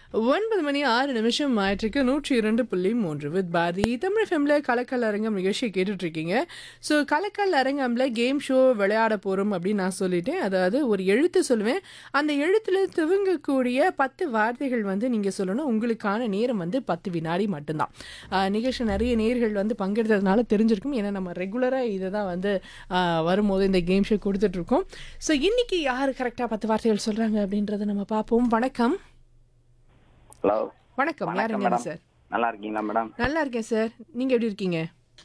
ஒன்பது மணி ஆறு நிமிஷம் ஆயிட்டிருக்கு நூற்றி இரண்டு புள்ளி மூன்று வித் பாரதி தமிழ் ஃபெம்ல கலக்கல் அரங்கம் நிகழ்ச்சியை கேட்டுட்டு இருக்கீங்க ஸோ கலக்கல் அரங்கம்ல கேம் ஷோ விளையாட போகிறோம் அப்படின்னு நான் சொல்லிட்டேன் அதாவது ஒரு எழுத்து சொல்லுவேன் அந்த எழுத்துல துவங்கக்கூடிய பத்து வார்த்தைகள் வந்து நீங்கள் சொல்லணும் உங்களுக்கான நேரம் வந்து பத்து வினாடி மட்டும்தான் ஆஹ் நிகழ்ச்சி நிறைய நேர்கள் வந்து பங்கெடுத்ததுனால தெரிஞ்சிருக்கும் ஏன்னா நம்ம ரெகுலராக இதை தான் வந்து ஆஹ் வரும்போது இந்த கேம் ஷோ கொடுத்துட்ருக்கோம் ஸோ இன்னைக்கு யார் கரெக்டாக பத்து வார்த்தைகள் சொல்கிறாங்க அப்படின்றத நம்ம பார்ப்போம் வணக்கம் ஹலோ வணக்கம் வணக்கம் யாருங்க மேடம் சார் நல்லா இருக்கீங்களா மேடம் நல்லா இருக்கேன் சார் நீங்க எப்படி இருக்கீங்க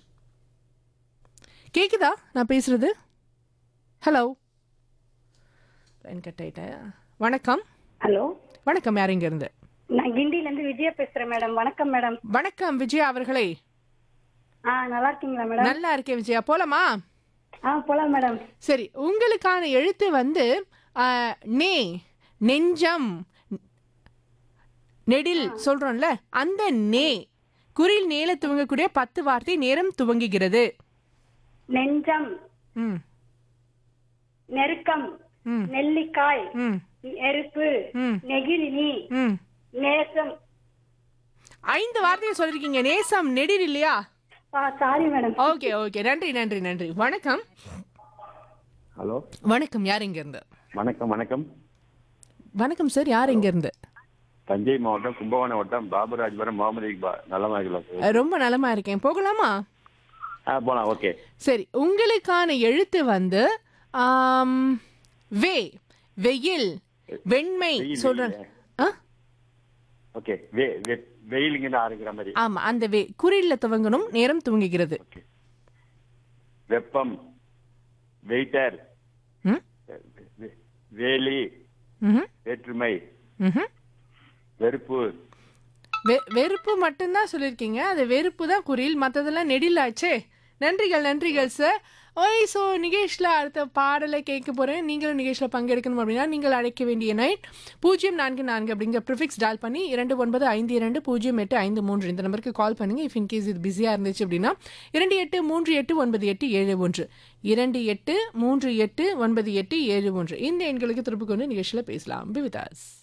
கேக்குதா நான் பேசுறது ஹலோ லைன் கட் ஆயிட்டேன் வணக்கம் ஹலோ வணக்கம் யார் இங்க இருந்து நான் கிண்டில இருந்து விஜயா பேசுறேன் மேடம் வணக்கம் மேடம் வணக்கம் விஜயா அவர்களே ஆ நல்லா இருக்கீங்களா மேடம் நல்லா இருக்கேன் விஜயா போலாமா ஆ போலாம் மேடம் சரி உங்களுக்கான எழுத்து வந்து ஆ, நே நெஞ்சம் நெடில் சொல்றோம்ல அந்த நே குறில் நேல துவங்கக்கூடிய பத்து வார்த்தை நேரம் துவங்குகிறது நெஞ்சம் ம் நெருக்கம் ம் நெல்லிக்காய் ம் நெருப்பு ம் நெகிழினி ம் நேசம் ஐந்து வார்த்தையை சொல்லிருக்கீங்க நேசம் நெடில் இல்லையா ah sorry madam okay okay நன்றி நன்றி நன்றி வணக்கம் ஹலோ வணக்கம் யார் இங்க இருந்து வணக்கம் வணக்கம் வணக்கம் சார் யார் இங்க இருந்து தஞ்சை மாவட்டம் கும்பகோணம் வட்டம் பாபுராஜ்புரம் முகமது இக்பால் நலமா இருக்கலாம் சார் அஹ், ரொம்ப நலமா இருக்கேன் போகலாமா ஆ போலாம் ஓகே சரி உங்களுக்கான எழுத்து வந்து ஆம், வே வெயில் வெண்மை வெயில் சொல்றேன் இல்லையே. ஆ? ஓகே வெ வெ- வெயிலுங்கன்னு ஆரம்பிக்கிற மாதிரி ஆமா அந்த வே குறில்ல துவங்கணும் நேரம் துவங்குகிறது ஓகே வெப்பம் வெயிட்டர் ம்? வெ- வேலி ம்ஹும். வேற்றுமை ம்ஹும். வெறுப்பு வெ- வெறுப்பு மட்டும்தான் சொல்லியிருக்கீங்க அது வெறுப்பு தான் குறில் மற்றதெல்லாம் நெடிலாச்சே நன்றிகள் நன்றிகள் சார் ஓய் ஸோ நிகேஷில் அடுத்த பாடலை கேட்க போகிறேன் நீங்களும் நிகேஷில் பங்கெடுக்கணும் அப்படின்னா நீங்கள் அழைக்க வேண்டிய நைட் பூஜ்ஜியம் நான்கு நான்கு அப்படிங்கிற ப்ரிஃபிக்ஸ் டால் பண்ணி இரண்டு ஒன்பது ஐந்து இரண்டு பூஜ்ஜியம் எட்டு ஐந்து மூன்று இந்த நம்பருக்கு கால் பண்ணுங்க இஃப் இன்கேஸ் இது பிஸியாக இருந்துச்சு அப்படின்னா இரண்டு எட்டு மூன்று எட்டு ஒன்பது எட்டு ஏழு ஒன்று இரண்டு எட்டு மூன்று எட்டு ஒன்பது எட்டு ஏழு ஒன்று இந்த எண்களுக்கு திருப்பி கொண்டு நிகழ்ச்சியில் பேசலாம் பிவிதாஸ்